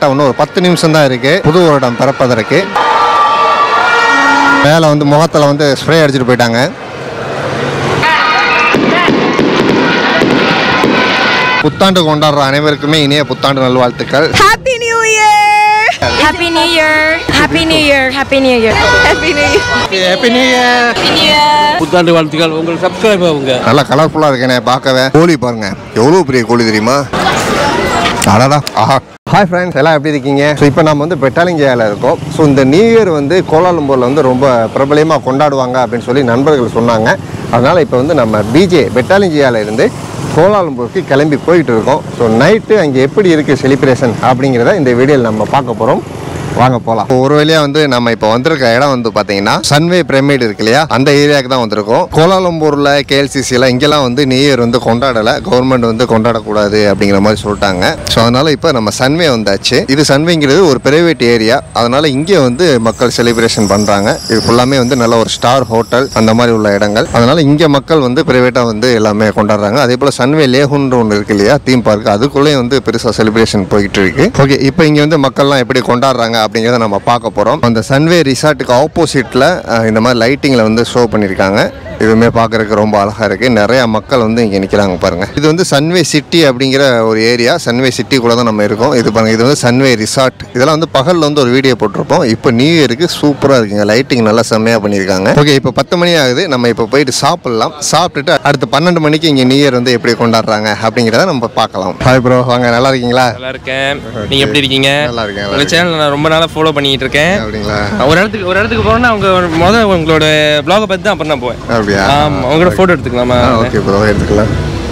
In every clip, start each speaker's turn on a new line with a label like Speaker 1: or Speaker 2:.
Speaker 1: கரெக்டாக இன்னும் ஒரு பத்து நிமிஷம் தான் இருக்குது புது வருடம் பிறப்பதற்கு மேலே வந்து முகத்தில் வந்து ஸ்ப்ரே அடிச்சுட்டு போயிட்டாங்க புத்தாண்டு கொண்டாடுற அனைவருக்குமே இனிய புத்தாண்டு நல்வாழ்த்துக்கள்
Speaker 2: Happy New Year!
Speaker 3: Happy New Year! Happy New Year! Happy New Year!
Speaker 2: Happy New Year!
Speaker 1: Happy new year
Speaker 3: Happy New Year!
Speaker 4: புத்தாண்டு வாழ்த்துக்கள் உங்கள் சப்ஸ்கிரைபர் அவங்க
Speaker 1: நல்லா கலர்ஃபுல்லாக இருக்கேனே பார்க்கவே கோழி பாருங்க எவ்வளோ பெரிய கோழி தெரியுமா அடடா ஆஹா ஹாய் ஃப்ரெண்ட்ஸ் எல்லாம் எப்படி இருக்கீங்க ஸோ இப்போ நம்ம வந்து பெட்டாலிங்கேயில் இருக்கோம் ஸோ இந்த நியூ இயர் வந்து கோலாலம்பூரில் வந்து ரொம்ப பிரபலியமாக கொண்டாடுவாங்க அப்படின்னு சொல்லி நண்பர்கள் சொன்னாங்க அதனால் இப்போ வந்து நம்ம பிஜே பெட்டாலிஞ்சியால இருந்து கோலாலம்பூருக்கு கிளம்பி போயிட்டு இருக்கோம் ஸோ நைட்டு அங்கே எப்படி இருக்குது செலிப்ரேஷன் அப்படிங்கிறத இந்த வீடியோவில் நம்ம பார்க்க போகிறோம் வாங்க போகலாம் ஒரு வழியா வந்து நம்ம இப்போ வந்திருக்க இடம் வந்து பார்த்தீங்கன்னா சன்வே பிரமிட் இருக்கு இல்லையா அந்த ஏரியாவுக்கு தான் வந்திருக்கோம் கோலாலம்பூரில் கேஎல்சிசியில் இங்கெல்லாம் வந்து நியூ இயர் வந்து கொண்டாடலை கவர்மெண்ட் வந்து கொண்டாடக்கூடாது அப்படிங்கிற மாதிரி சொல்லிட்டாங்க ஸோ அதனால இப்போ நம்ம சன்வே வந்தாச்சு இது சன்வேங்கிறது ஒரு பிரைவேட் ஏரியா அதனால இங்கே வந்து மக்கள் செலிப்ரேஷன் பண்ணுறாங்க இது ஃபுல்லாமே வந்து நல்ல ஒரு ஸ்டார் ஹோட்டல் அந்த மாதிரி உள்ள இடங்கள் அதனால இங்கே மக்கள் வந்து பிரைவேட்டாக வந்து எல்லாமே கொண்டாடுறாங்க அதே போல் சன்வே லேகுன்ற ஒன்று இருக்கு இல்லையா தீம் பார்க் அதுக்குள்ளேயும் வந்து பெருசாக செலிப்ரேஷன் போயிட்டு இருக்கு ஓகே இப்போ இங்கே வந்து மக்கள்லாம் எப்படி கொண்டாடுறாங்க அப்படிங்கிறத நம்ம பார்க்க போகிறோம் அந்த சன்வே ரிசார்ட்டுக்கு ஆப்போசிட்டில் இந்த மாதிரி லைட்டிங்கில் வந்து ஷோ பண்ணியிருக்காங்க இதுவுமே பார்க்கறதுக்கு ரொம்ப அழகாக இருக்குது நிறைய மக்கள் வந்து இங்கே நிற்கிறாங்க பாருங்கள் இது வந்து சன்வே சிட்டி அப்படிங்கிற ஒரு ஏரியா சன்வே சிட்டிக்குள்ளே தான் நம்ம இருக்கோம் இது பாருங்கள் இது வந்து சன்வே ரிசார்ட் இதெல்லாம் வந்து பகலில் வந்து ஒரு வீடியோ போட்டிருப்போம் இப்போ நியூ இயருக்கு சூப்பராக இருக்குங்க லைட்டிங் நல்லா செம்மையாக பண்ணியிருக்காங்க ஓகே இப்போ பத்து மணி ஆகுது நம்ம இப்போ போயிட்டு சாப்பிட்லாம் சாப்பிட்டுட்டு அடுத்து பன்னெண்டு மணிக்கு இங்கே நியூ இயர் வந்து எப்படி கொண்டாடுறாங்க அப்படிங்கிறத நம்ம பார்க்கலாம் ஹாய் ப்ரோ வாங்க நல்லா இருக்கீங்களா
Speaker 5: நல்லா இருக்கேன் நீங்க எப்படி இருக்கீங்க
Speaker 1: நல்லா இருக்கேன், நல்லா
Speaker 5: உங்க சேனல் நான் ரொம்ப நாளா ஃபாலோ பண்ணிட்டு இருக்கேன்
Speaker 1: அப்படிங்களா
Speaker 5: ஒரு இடத்துக்கு ஒரு இடத்துக்கு போறேன்னா அவங்க முதல்ல உங்களோட பிளாகை பார்த்து தான் அப்புறம் நான் போவேன்
Speaker 1: அப்படியா
Speaker 5: ஆமா உங்களோட போட்டோ எடுத்துக்கலாமா
Speaker 1: ஓகே ப்ரோ எடுத்துக்கலாம்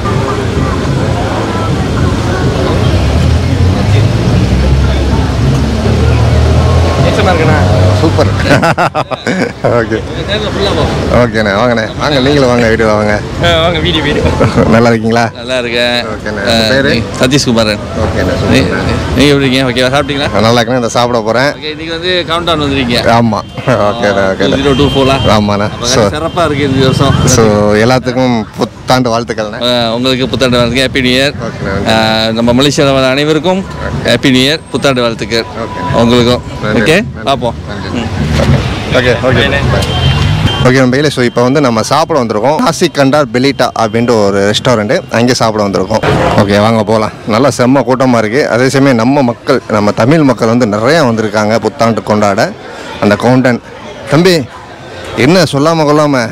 Speaker 5: ஏச்சமா இருக்கேண்ணா
Speaker 1: சூப்பர் ஓகே ஓகேண்ணே வாங்கண்ணே வாங்க நீங்களும் வாங்க வீடியோ வாங்க
Speaker 5: ஆ, வாங்க வீடியோ வீடியோ
Speaker 1: நல்லா இருக்கீங்களா
Speaker 4: நல்லா இருக்கேன்
Speaker 1: ஓகேண்ணே உங்க பேரு
Speaker 4: சதீஷ்குமாரன்
Speaker 1: ஓகேண்ணே
Speaker 4: நீ-
Speaker 1: சூப்பர்
Speaker 4: நீங்க எப்படி இருக்கீங்க ஓகேவா சாப்பிட்டீங்களா
Speaker 1: நல்லா இருக்கேன் இந்த சாப்பிட போகிறேன்
Speaker 4: ஓகே இன்னைக்கு வந்து கவுண்ட் டவுன் வந்திருக்கீங்க
Speaker 1: ஆமாம் ஓகேண்ணே ஓகேண்ணே
Speaker 4: ஜீரோ டூ ஃபோர்லாம்
Speaker 1: ஆமாண்ணே ஸோ
Speaker 4: சிறப்பாக இருக்கு இந்த வருஷம்
Speaker 1: ஸோ எல்லாத்துக்கும் புத்தாண்டு வாழ்த்துக்கள்ண்ணே
Speaker 4: அஹ் உங்களுக்கு புத்தாண்டு வாழ்த்துக்கு ஹாப்பி நியூ இயர்
Speaker 1: ஓகேண்ணே
Speaker 4: நம்ம மலேசியாவில் வர அனைவருக்கும் ஹாப்பி நியூ இயர் புத்தாண்டு வாழ்த்துக்கள் உங்களுக்கும்
Speaker 1: நன்றி.
Speaker 4: ஓகே பார்ப்போம்
Speaker 1: ஓகே ஓகே ஓகே நம்ம ஸோ இப்போ வந்து நம்ம சாப்பிட வந்திருக்கோம் நாசி கண்டார் பெலிட்டா அப்படின்ட்டு ஒரு ரெஸ்டாரண்ட்டு அங்கே சாப்பிட வந்திருக்கோம் ஓகே வாங்க போகலாம் நல்லா செம்ம கூட்டமாக இருக்குது அதே சமயம் நம்ம மக்கள் நம்ம தமிழ் மக்கள் வந்து நிறையா வந்திருக்காங்க புத்தாண்டு கொண்டாட அந்த கவுண்டன் தம்பி என்ன சொல்லாமல் கொள்ளாமல்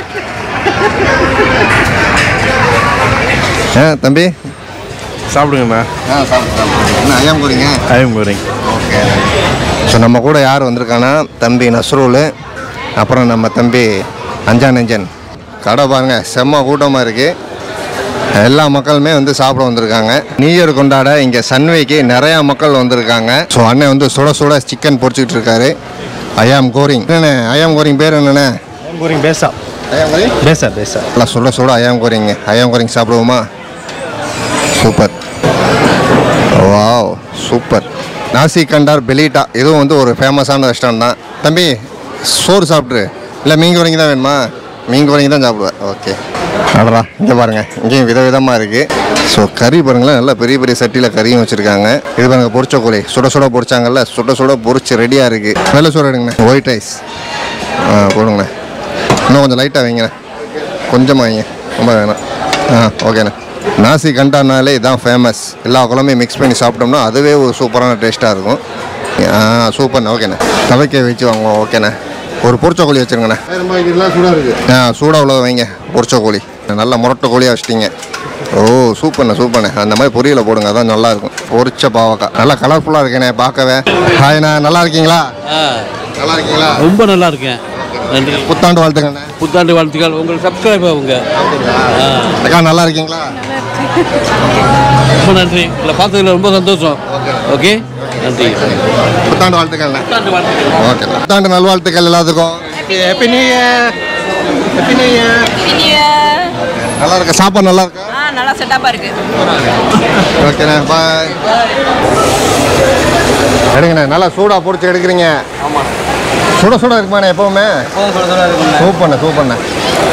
Speaker 1: ஆ தம்பி
Speaker 6: சாப்பிடுங்கண்ணா
Speaker 1: ஆ சாப்பிட்டு என்ன ஐயாம் போகிறீங்க
Speaker 6: ஐயம் கோரிங்
Speaker 1: ஓகே ஸோ நம்ம கூட யார் வந்திருக்காங்கன்னா தம்பி நஸ்ரூல் அப்புறம் நம்ம தம்பி அஞ்சா நெஞ்சன் கடை பாருங்க செம்ம கூட்டமாக இருக்குது எல்லா மக்களுமே வந்து சாப்பிட வந்திருக்காங்க நியூ இயர் கொண்டாட இங்கே சன்வேக்கு நிறையா மக்கள் வந்திருக்காங்க ஸோ அண்ணன் வந்து சுட சுட சிக்கன் பொரிச்சிக்கிட்டு இருக்காரு ஐயாம் கோரிங் என்னண்ணே ஐயாம் கோரிங் பேர் என்னண்ணே
Speaker 6: ஐயம் கோரிங் பேசா
Speaker 1: ஐயாம் கோரிங்
Speaker 6: பேசா பேசா
Speaker 1: நல்லா சுட சுட ஐயாம் கோரிங்க ஐயாம் கோரிங் சாப்பிடுவோமா சூப்பர் வாவ் சூப்பர் நாசி கண்டார் பெலிட்டா இதுவும் வந்து ஒரு ஃபேமஸான ரெஸ்டாரண்ட் தான் தம்பி சோறு சாப்பிட்ரு இல்லை மீன் குறைங்க தான் வேணுமா மீன் குறைங்க தான் சாப்பிடுவேன் ஓகே அடடா இங்கே பாருங்கள் இங்கேயும் விதவிதமாக இருக்குது ஸோ கறி பாருங்களேன் நல்லா பெரிய பெரிய சட்டியில் கறியும் வச்சுருக்காங்க இது பாருங்க பொரிச்ச கோழி சுட சுட பொரிச்சாங்கல்ல சுட சுட பொரிச்சு ரெடியாக இருக்குது வெள்ளை சோறு எடுங்கண்ணே ஒயிட் ரைஸ் ஆ போடுங்கண்ணே இன்னும் கொஞ்சம் லைட்டாக வைங்கண்ணே கொஞ்சமாக வைங்க ரொம்ப வேணாம் ஆ ஓகேண்ணே நாசி கண்டானாலே இதான் ஃபேமஸ் எல்லா குழம்பையும் மிக்ஸ் பண்ணி சாப்பிட்டோம்னா அதுவே ஒரு சூப்பரான டேஸ்ட்டாக இருக்கும் ஆ சூப்பர்ண்ணே ஓகேண்ணே தவைக்க வச்சு வாங்குவோம் ஓகேண்ணே ஒரு பொரிச்ச கோழி வச்சுருங்கண்ணே சூடாக இருக்குது ஆ சூடாக உள்ளதை வைங்க பொரிச்ச கோழி நல்லா முரட்ட கோழியாக வச்சிட்டிங்க ஓ சூப்பர்ண்ணே சூப்பர்ண்ணே அந்த மாதிரி பொரியலை போடுங்க அதான் நல்லா இருக்கும் பொரிச்ச பாவக்காய் நல்லா கலர்ஃபுல்லாக இருக்கேண்ணே பார்க்கவே ஹாய்ண்ணா நல்லா இருக்கீங்களா நல்லா இருக்கீங்களா
Speaker 4: ரொம்ப நல்லா இருக்கேன் நன்றி
Speaker 1: புத்தாண்டு வாழ்த்துக்கண்ணே
Speaker 4: புத்தாண்டு வாழ்த்துக்கள் உங்கள் சப்ஸ்கிரைபர் அவங்க
Speaker 1: அக்கா நல்லா இருக்கீங்களா
Speaker 4: ரொம்ப நன்றி உங்களை பார்த்ததுல ரொம்ப சந்தோஷம் ஓகே நன்றி
Speaker 1: புத்தாண்டு வாழ்த்துக்கள்ண்ணே
Speaker 4: புத்தாண்டு வாழ்த்துக்கள்
Speaker 1: ஓகே புத்தாண்டு நல்வாழ்த்துக்கள் எல்லாத்துக்கும் happy new year happy new year
Speaker 3: Happy New Year!
Speaker 1: நல்லா இருக்கா சாப்பாடு நல்லா இருக்கா
Speaker 3: ஆ நல்லா செட்டப்பாக இருக்கு
Speaker 1: ஓகேண்ணே பாய் எடுங்கண்ணே நல்லா சூடாக பொரிச்சு எடுக்கிறீங்க சுட சுட இருக்குமாண்ணே எப்போவுமே சூப்பர்ண்ணே சூப்பர்ண்ணே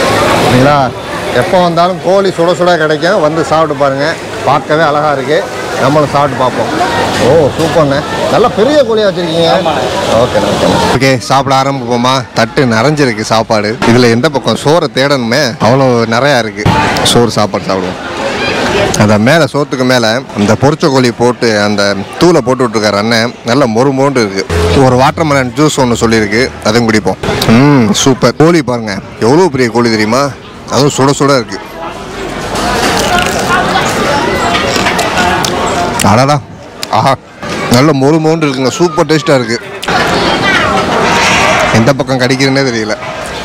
Speaker 1: சரிங்களா எப்போ வந்தாலும் கோழி சுட சுட கிடைக்கும் வந்து சாப்பிட்டு பாருங்கள் பார்க்கவே அழகாக இருக்குது நம்மளும் சாப்பிட்டு பார்ப்போம் ஓ சூப்பர்ண்ணே நல்ல பெரிய கோழியாக வச்சுருக்கீங்க ஓகே ஓகே ஓகே சாப்பிட ஆரம்பிப்போமா தட்டு நிறைஞ்சிருக்கு சாப்பாடு இதில் எந்த பக்கம் சோறை தேடணுமே அவ்வளோ நிறையா இருக்குது சோறு சாப்பாடு சாப்பிடுவோம் அந்த மேலே சோத்துக்கு மேலே அந்த பொரிச்ச கோழி போட்டு அந்த தூளை போட்டு விட்ருக்காரு அண்ணன் நல்ல மொறு மொண்டு இருக்கு ஒரு வாட்டர் மெலன் ஜூஸ் ஒன்று சொல்லியிருக்கு அதையும் குடிப்போம் ம் சூப்பர் கோழி பாருங்க எவ்வளோ பெரிய கோழி தெரியுமா அதுவும் சுட சுட இருக்கு அடடா ஆஹா நல்ல மொறு மொண்டு இருக்குங்க சூப்பர் டேஸ்ட்டாக இருக்கு எந்த பக்கம் கடிக்கிறதுனே தெரியல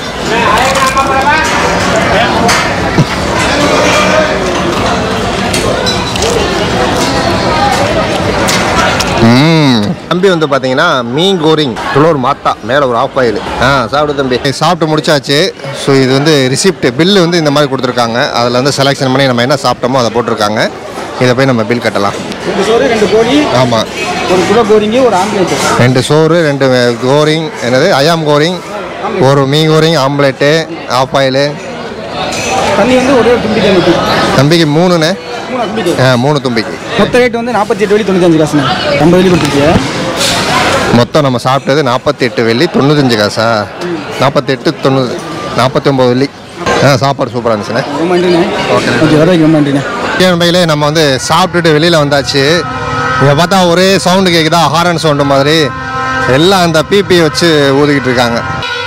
Speaker 1: ம். தம்பி வந்து பார்த்தீங்கன்னா மீன் கோரிங் துளூர் மாத்தா மேலே ஒரு ஆஃப் ஆயில் ஆ சாப்பிடு தம்பி சாப்பிட்டு முடிச்சாச்சு ஸோ இது வந்து ரிசிப்ட் பில்லு வந்து இந்த மாதிரி கொடுத்துருக்காங்க அதில் வந்து செலெக்ஷன் பண்ணி நம்ம என்ன சாப்பிட்டோமோ அதை போட்டிருக்காங்க இதை போய் நம்ம பில் கட்டலாம்
Speaker 7: ரெண்டு சோறு ரெண்டு கோழி
Speaker 1: ஆமாம்
Speaker 7: ஒரு கிலோ கோரிங்க ஒரு ஆம்லேட்
Speaker 1: ரெண்டு சோறு ரெண்டு கோரிங் என்னது அயாம் கோரிங் ஒரு மீன் கோரிங் ஆம்லெட்டு ஆஃப் ஆயிலு
Speaker 7: தண்ணி வந்து ஒரே ஒரு தும்பிக்கை மட்டும்
Speaker 1: தம்பிக்கு மூணுண்ணே
Speaker 7: மூணு தும்பிக்கை
Speaker 1: ஆ மூணு தும்பிக்கு
Speaker 7: மொத்த ரேட் வந்து நாற்பத்தி எட்டு வழி தொண்ணூத்தஞ்சு காசுண்ணே ஐம்பது வழி கொடுத்துருச்சு
Speaker 1: மொத்தம் நம்ம சாப்பிட்டது நாற்பத்தி எட்டு வெள்ளி தொண்ணூத்தஞ்சு காசா நாற்பத்தி எட்டு தொண்ணூறு நாற்பத்தி ஒம்பது வெள்ளி ஆ சாப்பாடு சூப்பராக இருந்துச்சுண்ணே
Speaker 7: ரொம்ப நன்றிண்ணே ஓகே வரைக்கும் ரொம்ப நன்றிண்ணே
Speaker 1: மும்பையிலே நம்ம வந்து சாப்பிட்டுட்டு வெளியில் வந்தாச்சு இங்கே பார்த்தா ஒரே சவுண்டு கேட்குதா ஹாரன் சவுண்டு மாதிரி எல்லாம் அந்த பிபி வச்சு ஊதிக்கிட்டு இருக்காங்க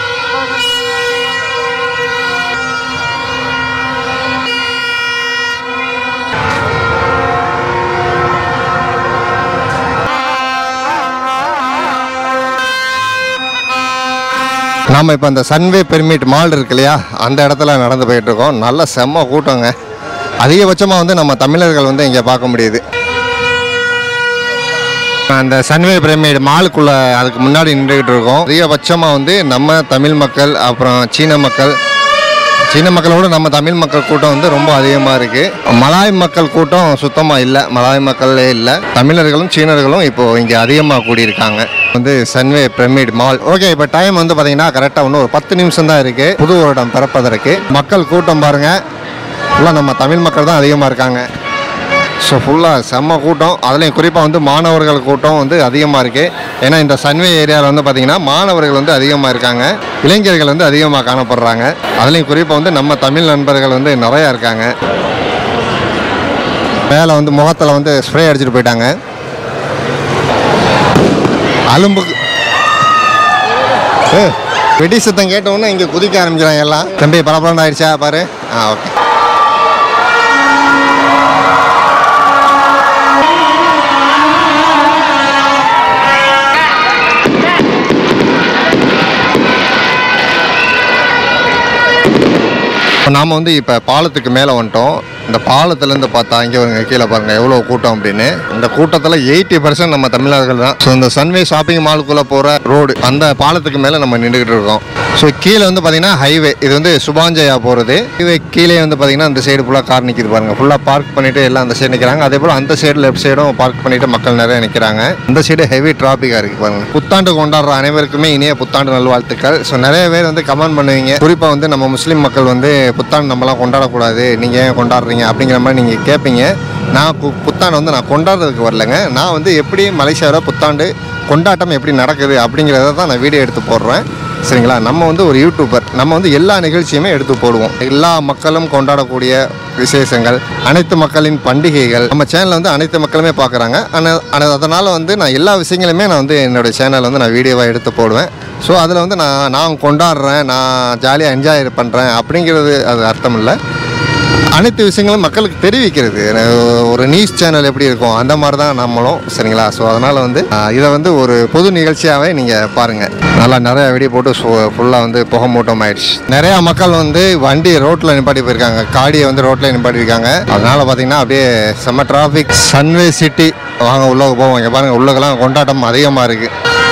Speaker 1: நாம் இப்போ அந்த சன்வே பெர்மிட் மால் இருக்கு இல்லையா அந்த இடத்துல நடந்து போயிட்டு இருக்கோம் நல்ல செம்ம கூட்டங்க அதிகபட்சமாக வந்து நம்ம தமிழர்கள் வந்து இங்கே பார்க்க முடியுது அந்த சன்வே பிரமிட் மாலுக்குள்ளே அதுக்கு முன்னாடி நின்றுக்கிட்டு இருக்கோம் அதிகபட்சமாக வந்து நம்ம தமிழ் மக்கள் அப்புறம் சீன மக்கள் சீன மக்களோட நம்ம தமிழ் மக்கள் கூட்டம் வந்து ரொம்ப அதிகமாக இருக்குது மலாய் மக்கள் கூட்டம் சுத்தமாக இல்லை மலாய் மக்களே இல்லை தமிழர்களும் சீனர்களும் இப்போது இங்கே அதிகமாக கூடியிருக்காங்க வந்து சன்வே பிரமிட் மால் ஓகே இப்போ டைம் வந்து பார்த்தீங்கன்னா கரெக்டாக இன்னும் ஒரு பத்து நிமிஷம் தான் இருக்குது புது வருடம் பிறப்பதற்கு மக்கள் கூட்டம் பாருங்கள் ஃபுல்லாக நம்ம தமிழ் மக்கள் தான் அதிகமாக இருக்காங்க ஸோ ஃபுல்லாக செம்ம கூட்டம் அதுலேயும் குறிப்பாக வந்து மாணவர்கள் கூட்டம் வந்து அதிகமாக இருக்குது ஏன்னா இந்த சன்வே ஏரியாவில் வந்து பார்த்திங்கன்னா மாணவர்கள் வந்து அதிகமாக இருக்காங்க இளைஞர்கள் வந்து அதிகமாக காணப்படுறாங்க அதுலேயும் குறிப்பாக வந்து நம்ம தமிழ் நண்பர்கள் வந்து நிறையா இருக்காங்க மேலே வந்து முகத்தில் வந்து ஸ்ப்ரே அடிச்சுட்டு போயிட்டாங்க அலும்புக்கு ஏ, வெடி சத்தம் கேட்ட உடனே இங்கே குதிக்க ஆரம்பிச்சிடாங்க எல்லாம் தம்பி பரபரன்னு ஆயிடுச்சா பாரு ஆ ஓகே இப்போ நாம் வந்து இப்போ பாலத்துக்கு மேலே வந்துட்டோம் இந்த பாலத்துலேருந்து பார்த்தா இங்கே வருங்க கீழே பாருங்கள் எவ்வளோ கூட்டம் அப்படின்னு இந்த கூட்டத்தில் எயிட்டி பர்சன்ட் நம்ம தமிழர்கள் தான் ஸோ இந்த சன்வே ஷாப்பிங் மாலுக்குள்ளே போகிற ரோடு அந்த பாலத்துக்கு மேலே நம்ம நின்றுக்கிட்டு இருக்கோம் ஸோ கீழே வந்து பார்த்தீங்கன்னா ஹைவே இது வந்து சுபாஞ்சயா போகிறது ஹைவே கீழே வந்து பார்த்தீங்கன்னா இந்த சைடு ஃபுல்லாக கார் நிற்கிது பாருங்கள் ஃபுல்லாக பார்க் பண்ணிட்டு எல்லாம் அந்த சைடு நிற்கிறாங்க அதே போல் அந்த சைடு லெஃப்ட் சைடும் பார்க் பண்ணிட்டு மக்கள் நிறைய நிற்கிறாங்க இந்த சைடு ஹெவி டிராஃபிக்காக இருக்குது பாருங்க புத்தாண்டு கொண்டாடுற அனைவருக்குமே இனிய புத்தாண்டு நல்வாழ்த்துக்கள் ஸோ நிறைய பேர் வந்து கமெண்ட் பண்ணுவீங்க குறிப்பாக வந்து நம்ம முஸ்லீம் மக்கள் வந்து புத்தாண்டு நம்மலாம் கொண்டாடக்கூடாது நீங்கள் ஏன் கொண்டாடுறீங்க அப்படிங்கிற மாதிரி நீங்கள் கேட்பீங்க நான் கு- புத்தாண்டு வந்து நான் கொண்டாடுறதுக்கு வரலைங்க நான் வந்து எப்படி மலேசியாவில் புத்தாண்டு கொண்டாட்டம் எப்படி நடக்குது அப்படிங்கிறத தான் நான் வீடியோ எடுத்து போடுறேன் சரிங்களா நம்ம வந்து ஒரு யூடியூபர் நம்ம வந்து எல்லா நிகழ்ச்சியுமே எடுத்து போடுவோம் எல்லா மக்களும் கொண்டாடக்கூடிய விசேஷங்கள் அனைத்து மக்களின் பண்டிகைகள் நம்ம சேனலில் வந்து அனைத்து மக்களுமே பார்க்குறாங்க ஆனால் அதனால் வந்து நான் எல்லா விஷயங்களுமே நான் வந்து என்னோடய சேனலில் வந்து நான் வீடியோவாக எடுத்து போடுவேன் ஸோ அதில் வந்து நான் நான் கொண்டாடுறேன் நான் ஜாலியாக என்ஜாய் பண்ணுறேன் அப்படிங்கிறது அது அர்த்தம் இல்லை அனைத்து விஷயங்களும் மக்களுக்கு தெரிவிக்கிறது அஹ் ஒரு நியூஸ் சேனல் எப்படி இருக்கும் அந்த மாதிரி தான் நம்மளும் சரிங்களா ஸோ அதனால் வந்து அஹ் இதை வந்து ஒரு பொது நிகழ்ச்சியாகவே நீங்கள் பாருங்கள் நல்லா நிறையா வெடி போட்டு ஃபுல்லாக வந்து புகை மூட்டம் ஆயிடுச்சு நிறையா மக்கள் வந்து வண்டி ரோட்டில் நிப்பாட்டி போயிருக்காங்க காடியை வந்து ரோட்டில் நிப்பாட்டியிருக்காங்க அதனால் பார்த்தீங்கன்னா அப்படியே செம்ம டிராஃபிக் சன்வே சிட்டி வாங்க உள்ளே போவோம் இங்கே பாருங்கள் உள்ளக்கெல்லாம் கொண்டாட்டம் அதிகமாக இருக்குது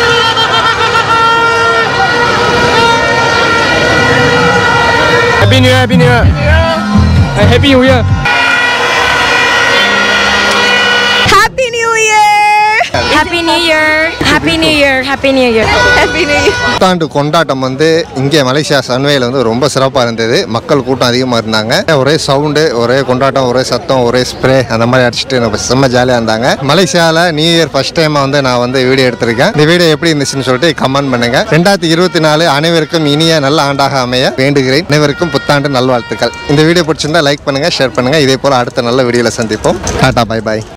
Speaker 5: happy new happy new happy new year
Speaker 2: Happy New Year!
Speaker 3: Happy New Year. Happy New Year. Happy New Year.
Speaker 2: Happy New Year.
Speaker 1: புத்தாண்டு கொண்டாட்டம் வந்து இங்கே மலேசியா சன்வேல வந்து ரொம்ப சிறப்பாக இருந்தது மக்கள் கூட்டம் அதிகமாக இருந்தாங்க ஒரே சவுண்டு ஒரே கொண்டாட்டம் ஒரே சத்தம் ஒரே ஸ்ப்ரே அந்த மாதிரி அடிச்சுட்டு நம்ம செம்ம ஜாலியாக இருந்தாங்க மலேசியாவில் நியூ இயர் ஃபர்ஸ்ட் டைம் வந்து நான் வந்து வீடியோ எடுத்திருக்கேன் இந்த வீடியோ எப்படி இருந்துச்சுன்னு சொல்லிட்டு கமெண்ட் பண்ணுங்க ரெண்டாயிரத்தி இருபத்தி நாலு அனைவருக்கும் இனிய நல்ல ஆண்டாக அமைய வேண்டுகிறேன் அனைவருக்கும் புத்தாண்டு நல்வாழ்த்துக்கள் இந்த வீடியோ பிடிச்சிருந்தா லைக் பண்ணுங்க ஷேர் பண்ணுங்க இதே போல அடுத்த நல்ல வீடியோவில் சந்திப்போம் டாடா பை பாய்